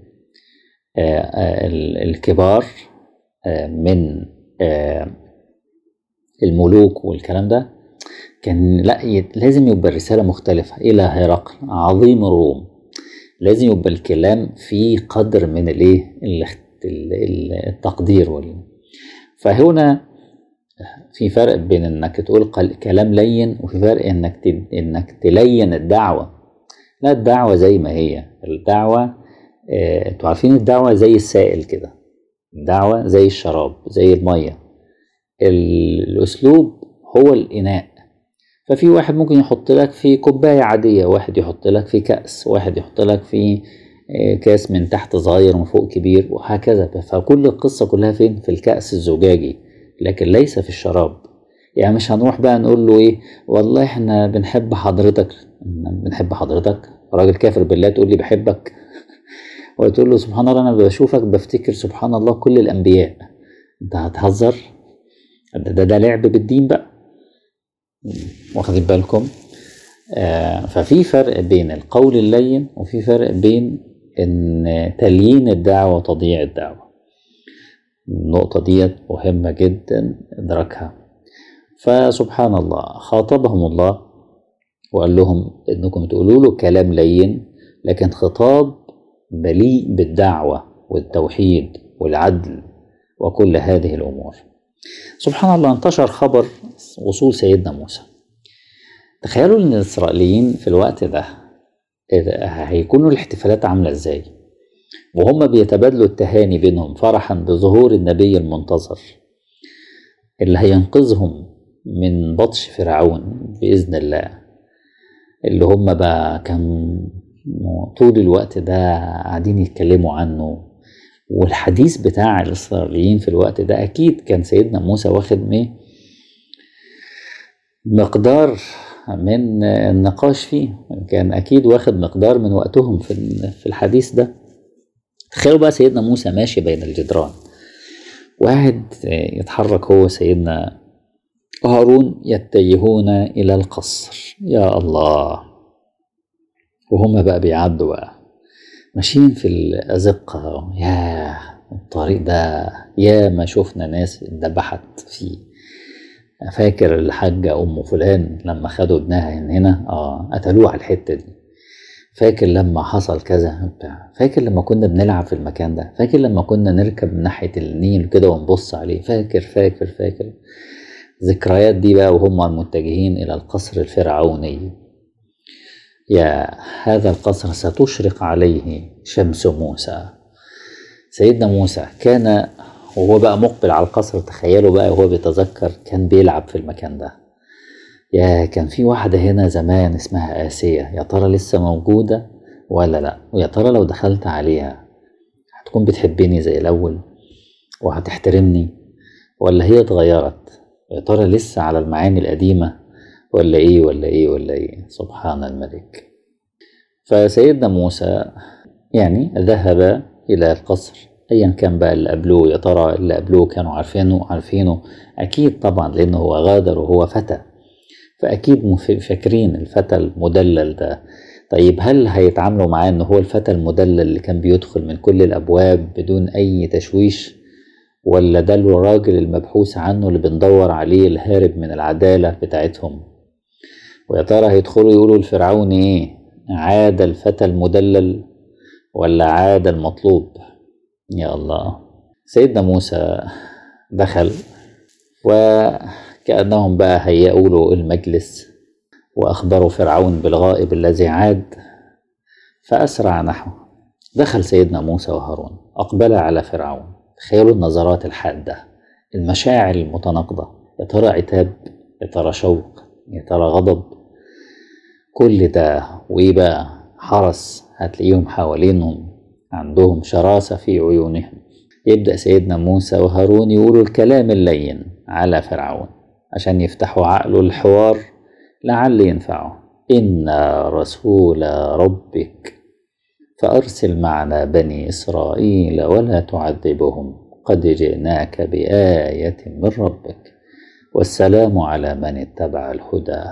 الكبار من الملوك والكلام ده كان لا لازم يبقى الرسالة مختلفة إلى هرقل عظيم الروم لازم يبقى الكلام فيه قدر من الايه التقدير وال فهنا في فرق بين انك تقول كلام لين وفي فرق انك انك تلين الدعوه لا الدعوه زي ما هي الدعوه انتوا عارفين الدعوه زي السائل كده الدعوه زي الشراب زي الميه الاسلوب هو الاناء ففي واحد ممكن يحط لك في كوبايه عاديه واحد يحط لك في كاس واحد يحط لك في كاس من تحت صغير ومن فوق كبير وهكذا فكل القصه كلها فين في الكاس الزجاجي لكن ليس في الشراب يعني مش هنروح بقى نقول له ايه والله احنا بنحب حضرتك بنحب حضرتك راجل كافر بالله تقول لي بحبك وتقول له سبحان الله انا بشوفك بفتكر سبحان الله كل الانبياء انت هتهزر ده, ده, ده لعب بالدين بقى واخدين بالكم آه ففي فرق بين القول اللين وفي فرق بين ان تليين الدعوه وتضييع الدعوه النقطة ديت مهمة جدا إدراكها فسبحان الله خاطبهم الله وقال لهم إنكم تقولوا له كلام لين لكن خطاب مليء بالدعوة والتوحيد والعدل وكل هذه الأمور سبحان الله انتشر خبر وصول سيدنا موسى تخيلوا ان الاسرائيليين في الوقت ده هيكونوا الاحتفالات عامله ازاي وهم بيتبادلوا التهاني بينهم فرحا بظهور النبي المنتظر اللي هينقذهم من بطش فرعون بإذن الله اللي هم بقى كان طول الوقت ده قاعدين يتكلموا عنه والحديث بتاع الإسرائيليين في الوقت ده أكيد كان سيدنا موسى واخد ميه مقدار من النقاش فيه كان أكيد واخد مقدار من وقتهم في الحديث ده تخيلوا بقى سيدنا موسى ماشي بين الجدران واحد يتحرك هو سيدنا هارون يتجهون إلى القصر يا الله وهم بقى بيعدوا بقى ماشيين في الأزقة يا الطريق ده يا ما شفنا ناس اتذبحت فيه فاكر الحاجة أم فلان لما خدوا ابنها من هنا اه قتلوه على الحتة دي فاكر لما حصل كذا بتاع فاكر لما كنا بنلعب في المكان ده فاكر لما كنا نركب من ناحية النيل كده ونبص عليه فاكر فاكر فاكر ذكريات دي بقى وهم المتجهين إلى القصر الفرعوني يا هذا القصر ستشرق عليه شمس موسى سيدنا موسى كان وهو بقى مقبل على القصر تخيلوا بقى وهو بيتذكر كان بيلعب في المكان ده يا كان في واحدة هنا زمان اسمها آسية يا ترى لسه موجودة ولا لأ ويا ترى لو دخلت عليها هتكون بتحبني زي الأول وهتحترمني ولا هي اتغيرت يا ترى لسه على المعاني القديمة ولا إيه ولا إيه ولا إيه سبحان الملك فسيدنا موسى يعني ذهب إلى القصر أيا كان بقى اللي قبلوه يا ترى اللي قبلوه كانوا عارفينه عارفينه أكيد طبعا لأنه هو غادر وهو فتى فأكيد فاكرين الفتى المدلل ده طيب هل هيتعاملوا معاه إن هو الفتى المدلل اللي كان بيدخل من كل الأبواب بدون أي تشويش ولا ده الراجل المبحوث عنه اللي بندور عليه الهارب من العدالة بتاعتهم ويا ترى هيدخلوا يقولوا لفرعون إيه عاد الفتى المدلل ولا عاد المطلوب يا الله سيدنا موسى دخل وكأنهم بقى هيئوا له المجلس وأخبروا فرعون بالغائب الذي عاد فأسرع نحوه دخل سيدنا موسى وهارون أقبل على فرعون تخيلوا النظرات الحادة المشاعر المتناقضة يا ترى عتاب يا ترى شوق يا ترى غضب كل ده وإيه بقى حرس هتلاقيهم حوالينهم عندهم شراسة في عيونهم يبدأ سيدنا موسى وهارون يقولوا الكلام اللين على فرعون عشان يفتحوا عقله الحوار لعل ينفعه إنا رسول ربك فأرسل معنا بني إسرائيل ولا تعذبهم قد جئناك بآية من ربك والسلام على من اتبع الهدى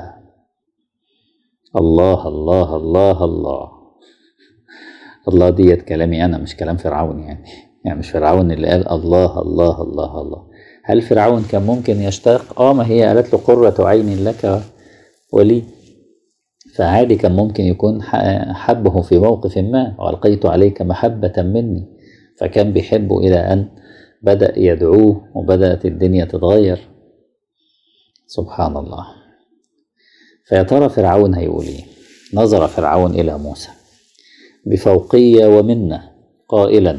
الله الله الله الله الله ديت كلامي أنا مش كلام فرعون يعني يعني مش فرعون اللي قال الله الله الله الله هل فرعون كان ممكن يشتاق اه ما هي قالت له قرة عين لك ولي فعادي كان ممكن يكون حبه في موقف ما وألقيت عليك محبة مني فكان بيحبه إلى أن بدأ يدعوه وبدأت الدنيا تتغير سبحان الله فيا ترى فرعون هيقول ايه نظر فرعون إلى موسى بفوقية ومنة قائلا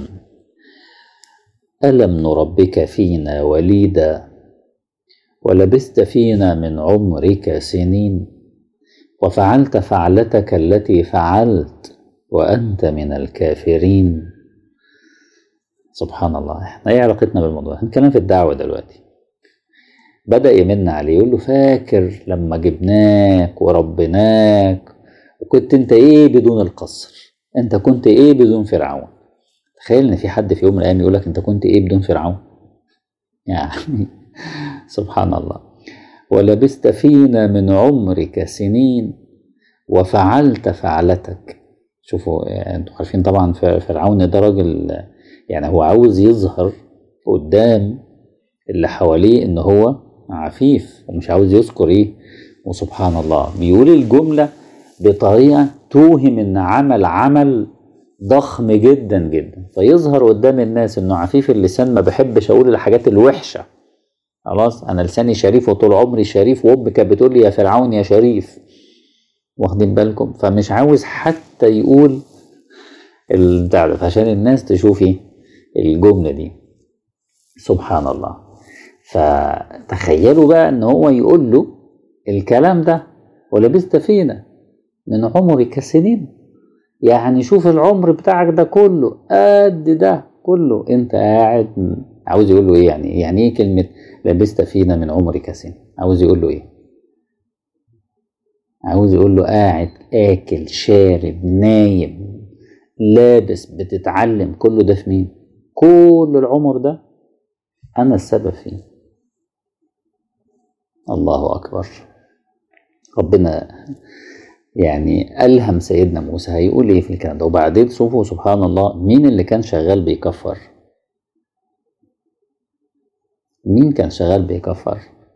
ألم نربك فينا وليدا ولبست فينا من عمرك سنين وفعلت فعلتك التي فعلت وأنت من الكافرين سبحان الله احنا ايه علاقتنا بالموضوع هنتكلم في الدعوة دلوقتي بدأ يمن عليه يقول له فاكر لما جبناك وربناك وكنت انت ايه بدون القصر انت كنت ايه بدون فرعون تخيل ان في حد في يوم من الايام يقول لك انت كنت ايه بدون فرعون يعني سبحان الله ولبست فينا من عمرك سنين وفعلت فعلتك شوفوا يعني انتوا عارفين طبعا فرعون ده راجل يعني هو عاوز يظهر قدام اللي حواليه ان هو عفيف ومش عاوز يذكر ايه وسبحان الله بيقول الجملة بطريقة توهم ان عمل عمل ضخم جدا جدا فيظهر قدام الناس انه عفيف اللسان ما بحبش اقول الحاجات الوحشة خلاص انا لساني شريف وطول عمري شريف وامي كانت بتقول لي يا فرعون يا شريف واخدين بالكم فمش عاوز حتى يقول البتاع ده عشان الناس تشوف ايه الجملة دي سبحان الله فتخيلوا بقى ان هو يقول له الكلام ده ولبست فينا من عمرك سنين يعني شوف العمر بتاعك ده كله قد ده كله انت قاعد عاوز يقول له ايه يعني يعني ايه كلمة لبست فينا من عمرك سنين عاوز يقول له ايه عاوز يقول له قاعد اكل شارب نايم لابس بتتعلم كله ده في مين كل العمر ده انا السبب فيه الله اكبر ربنا يعني ألهم سيدنا موسى هيقول إيه في الكلام ده وبعدين شوفوا سبحان الله مين اللي كان شغال بيكفر مين كان شغال بيكفر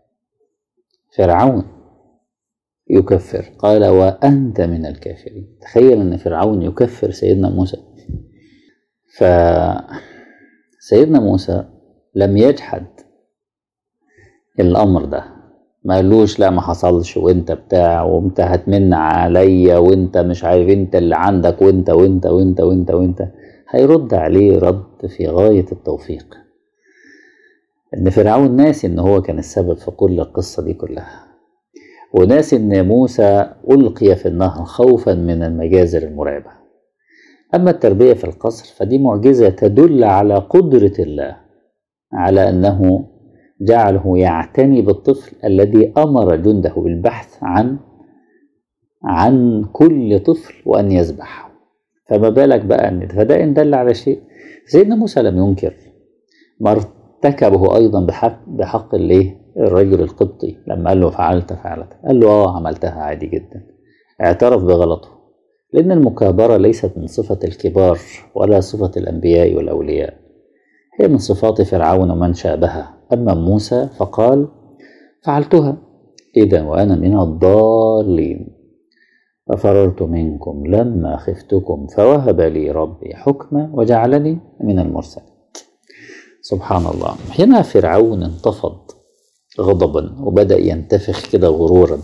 فرعون يكفر قال وأنت من الكافرين تخيل أن فرعون يكفر سيدنا موسى ف سيدنا موسى لم يجحد الأمر ده ما قالوش لا ما حصلش وانت بتاع وانت هتمن عليا وانت مش عارف انت اللي عندك وانت وانت وانت وانت وانت هيرد عليه رد في غاية التوفيق ان فرعون ناسي ان هو كان السبب في كل القصة دي كلها وناسي ان موسى ألقي في النهر خوفا من المجازر المرعبة أما التربية في القصر فدي معجزة تدل على قدرة الله على أنه جعله يعتني بالطفل الذي امر جنده بالبحث عن عن كل طفل وان يذبحه فما بالك بقى ان فده ان دل على شيء سيدنا موسى لم ينكر ما ارتكبه ايضا بحق بحق الايه الرجل القبطي لما قال له فعلت فعلت قال له اه عملتها عادي جدا اعترف بغلطه لان المكابره ليست من صفه الكبار ولا صفه الانبياء والاولياء هي من صفات فرعون ومن شابهه أما موسى فقال فعلتها إذا وأنا من الضالين ففررت منكم لما خفتكم فوهب لي ربي حكما وجعلني من المرسلين سبحان الله هنا فرعون انتفض غضبا وبدأ ينتفخ كده غرورا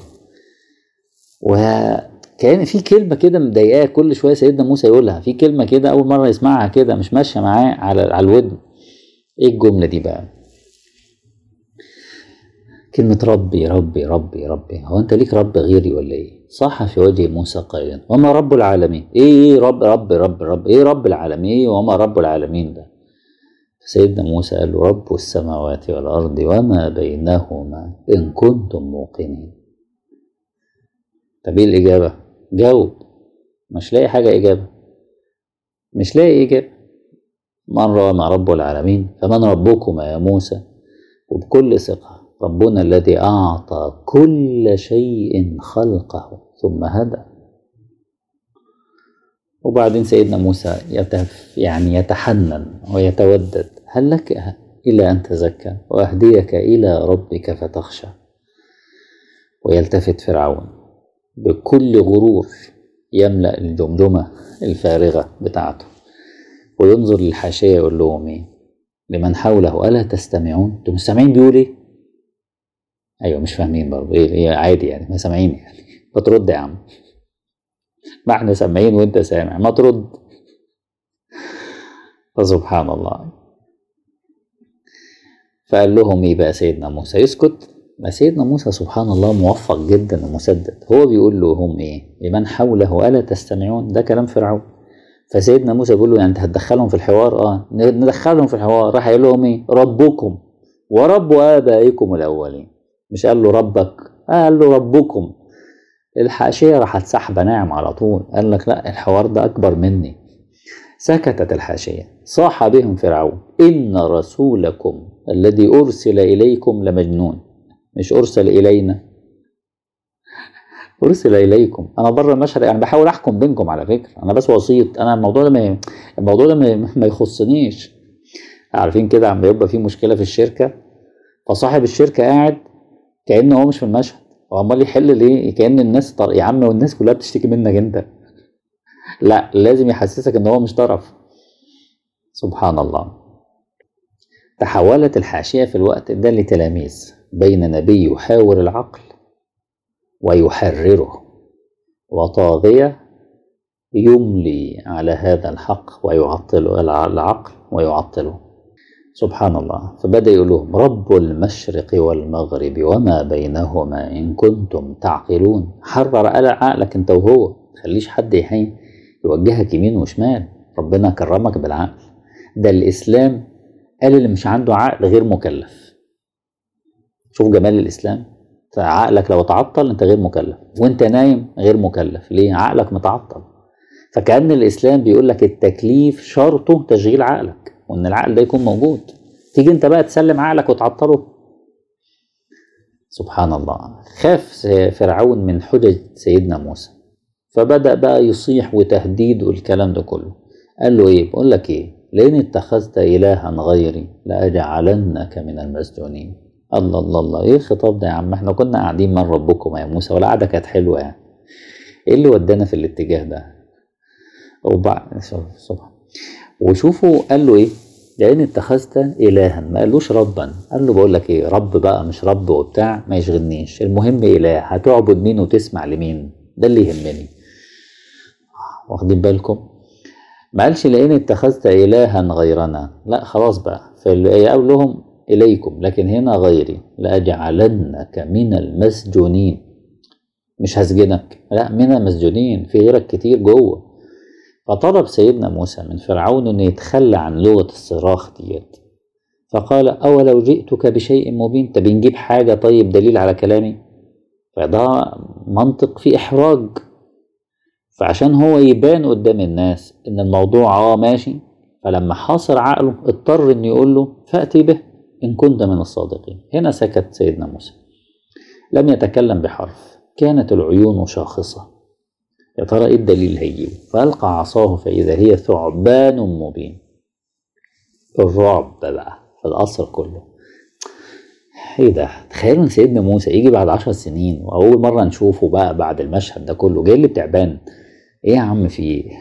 وكان في كلمة كده مضايقاه كل شوية سيدنا موسى يقولها في كلمة كده أول مرة يسمعها كده مش ماشية معاه على على الودن إيه الجملة دي بقى؟ كلمة ربي ربي ربي ربي هو أنت ليك رب غيري ولا إيه؟ صح في وجه موسى قائلا وما رب العالمين؟ إيه إيه رب رب رب رب إيه رب العالمين؟ إيه وما رب العالمين ده؟ سيدنا موسى قال له رب السماوات والأرض وما بينهما إن كنتم موقنين طب ايه الإجابة؟ جاوب مش لاقي حاجة إجابة مش لاقي إجابة من رام رب العالمين فمن ربكما يا موسى وبكل ثقة ربنا الذي أعطى كل شيء خلقه ثم هدى وبعدين سيدنا موسى يتف يعني يتحنن ويتودد هل لك إلى أن تزكى وأهديك إلى ربك فتخشى ويلتفت فرعون بكل غرور يملأ الجمجمة الفارغة بتاعته وينظر للحاشية يقول لهم إيه لمن حوله ألا تستمعون أنتم مستمعين بيقول إيه أيوة مش فاهمين برضه إيه هي عادي يعني ما سامعين يعني ما ترد يا عم ما احنا سامعين وانت سامع ما ترد فسبحان الله فقال لهم ايه بقى سيدنا موسى يسكت ما سيدنا موسى سبحان الله موفق جدا ومسدد هو بيقول لهم ايه لمن حوله الا تستمعون ده كلام فرعون فسيدنا موسى بيقول له يعني انت هتدخلهم في الحوار اه ندخلهم في الحوار راح يقول لهم ايه ربكم ورب ابائكم الاولين مش قال له ربك آه قال له ربكم الحاشيه راحت سحبه ناعم على طول قال لك لا الحوار ده اكبر مني سكتت الحاشيه صاح بهم فرعون ان رسولكم الذي ارسل اليكم لمجنون مش ارسل الينا ارسل اليكم انا بره المشهد يعني بحاول احكم بينكم على فكره انا بس وسيط انا الموضوع ده ما الموضوع ده ما, ما يخصنيش عارفين كده عم يبقى في مشكله في الشركه فصاحب الشركه قاعد كانه هو مش في المشهد هو عمال يحل ليه كان الناس طر... يا عم والناس كلها بتشتكي منك انت لا لازم يحسسك ان هو مش طرف سبحان الله تحولت الحاشيه في الوقت ده لتلاميذ بين نبي يحاور العقل ويحرره وطاغية يملي على هذا الحق ويعطله العقل ويعطله سبحان الله فبدأ يقول لهم رب المشرق والمغرب وما بينهما إن كنتم تعقلون حرر عقلك أنت وهو خليش حد يحين يوجهك يمين وشمال ربنا كرمك بالعقل ده الإسلام قال اللي مش عنده عقل غير مكلف شوف جمال الإسلام عقلك لو تعطل انت غير مكلف وانت نايم غير مكلف ليه عقلك متعطل فكأن الإسلام بيقول لك التكليف شرطه تشغيل عقلك وإن العقل ده يكون موجود تيجي انت بقى تسلم عقلك وتعطله سبحان الله خاف فرعون من حجج سيدنا موسى فبدأ بقى يصيح وتهديد والكلام ده كله قال له ايه بقول لك ايه لئن اتخذت إلها غيري لأجعلنك من المسجونين الله الله الله ايه الخطاب ده يا عم احنا كنا قاعدين من ربكم يا موسى والقعده كانت حلوه يعني ايه اللي ودانا في الاتجاه ده وبعد سبحان وشوفوا قال له ايه لان اتخذت الها ما قالوش ربا قال له بقول لك ايه رب بقى مش رب وبتاع ما يشغلنيش المهم اله هتعبد مين وتسمع لمين ده اللي يهمني واخدين بالكم ما قالش لان اتخذت الها غيرنا لا خلاص بقى فقال لهم إليكم لكن هنا غيري لأجعلنك من المسجونين مش هسجنك لا من المسجونين في غيرك كتير جوه فطلب سيدنا موسى من فرعون أن يتخلى عن لغة الصراخ ديت فقال أولو جئتك بشيء مبين طب نجيب حاجة طيب دليل على كلامي فده منطق في إحراج فعشان هو يبان قدام الناس إن الموضوع اه ماشي فلما حاصر عقله اضطر إنه يقول له فأتي به إن كنت من الصادقين هنا سكت سيدنا موسى لم يتكلم بحرف كانت العيون شاخصة يا ترى إيه الدليل هيجيبه فألقى عصاه فإذا هي ثعبان مبين الرعب بقى في القصر كله ايه ده تخيلوا ان سيدنا موسى يجي بعد عشر سنين واول مره نشوفه بقى بعد المشهد ده كله جاي اللي بتعبان ايه يا عم في ايه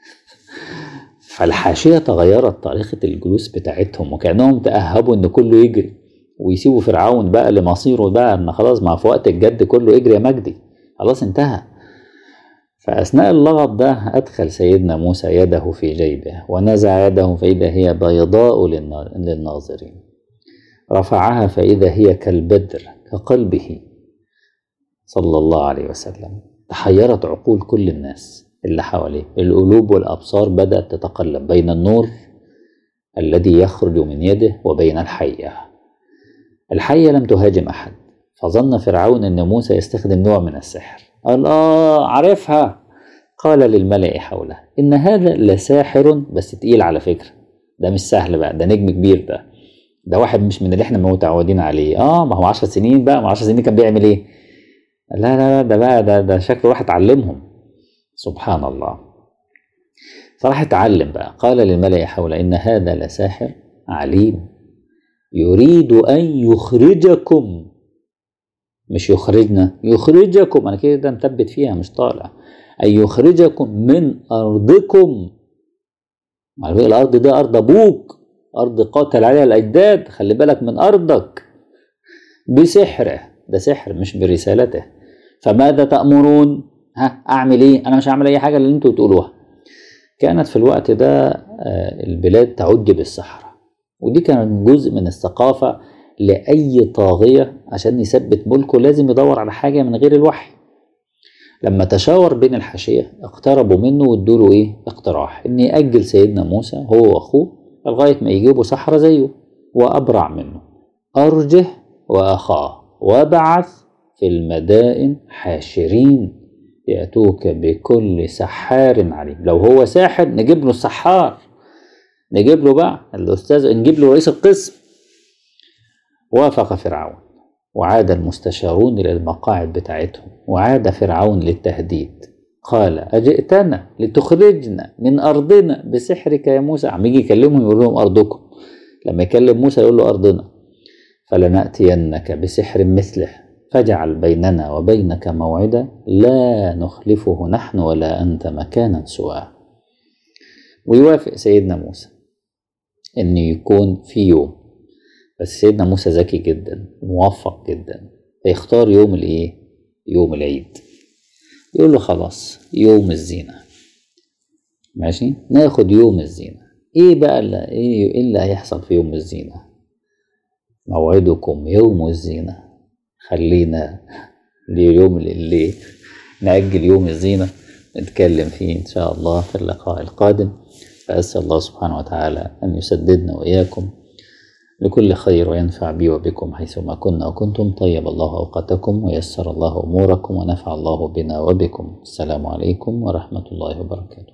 فالحاشيه تغيرت طريقه الجلوس بتاعتهم وكانهم تاهبوا ان كله يجري ويسيبوا فرعون بقى لمصيره بقى ان خلاص ما في وقت الجد كله اجري يا مجدي خلاص انتهى فاثناء اللغط ده ادخل سيدنا موسى يده في جيبه ونزع يده فاذا هي بيضاء للناظرين رفعها فاذا هي كالبدر كقلبه صلى الله عليه وسلم تحيرت عقول كل الناس اللي حواليه القلوب والأبصار بدأت تتقلب بين النور الذي يخرج من يده وبين الحية الحية لم تهاجم أحد فظن فرعون أن موسى يستخدم نوع من السحر قال اه عارفها قال للملأ حوله إن هذا لساحر بس تقيل على فكرة ده مش سهل بقى ده نجم كبير ده ده واحد مش من اللي احنا متعودين عليه اه ما هو 10 سنين بقى ما 10 سنين كان بيعمل ايه لا لا لا ده بقى ده ده شكله راح اتعلمهم سبحان الله فراح اتعلم بقى قال للملأ حوله إن هذا لساحر عليم يريد أن يخرجكم مش يخرجنا يخرجكم أنا كده مثبت فيها مش طالع أن يخرجكم من أرضكم على فكرة الأرض دي أرض أبوك أرض قاتل عليها الأجداد خلي بالك من أرضك بسحره ده سحر مش برسالته فماذا تأمرون ها أعمل إيه أنا مش هعمل أي حاجة اللي أنتوا تقولوها كانت في الوقت ده البلاد تعج بالصحراء ودي كان جزء من الثقافة لأي طاغية عشان يثبت ملكه لازم يدور على حاجة من غير الوحي لما تشاور بين الحاشية اقتربوا منه وادوا له ايه اقتراح ان يأجل سيدنا موسى هو واخوه لغاية ما يجيبوا صحراء زيه وأبرع منه أرجه وأخاه وابعث في المدائن حاشرين يأتوك بكل سحار عليم لو هو ساحر نجيب له السحار نجيب له بقى الأستاذ نجيب له رئيس القسم وافق فرعون وعاد المستشارون إلى المقاعد بتاعتهم وعاد فرعون للتهديد قال أجئتنا لتخرجنا من أرضنا بسحرك يا موسى عم يجي يكلمهم يقول لهم أرضكم لما يكلم موسى يقول له أرضنا فلنأتينك بسحر مثله فاجعل بيننا وبينك موعدا لا نخلفه نحن ولا أنت مكانا سواه ويوافق سيدنا موسى إن يكون في يوم بس سيدنا موسى ذكي جدا موفق جدا فيختار يوم الايه يوم العيد يقول له خلاص يوم الزينة ماشي ناخد يوم الزينة ايه بقى اللي ايه اللي هيحصل في يوم الزينة موعدكم يوم الزينة خلينا ليوم اللي نأجل يوم الزينة نتكلم فيه إن شاء الله في اللقاء القادم فأسأل الله سبحانه وتعالى أن يسددنا وإياكم لكل خير وينفع بي وبكم حيثما كنا وكنتم طيب الله أوقاتكم ويسر الله أموركم ونفع الله بنا وبكم السلام عليكم ورحمة الله وبركاته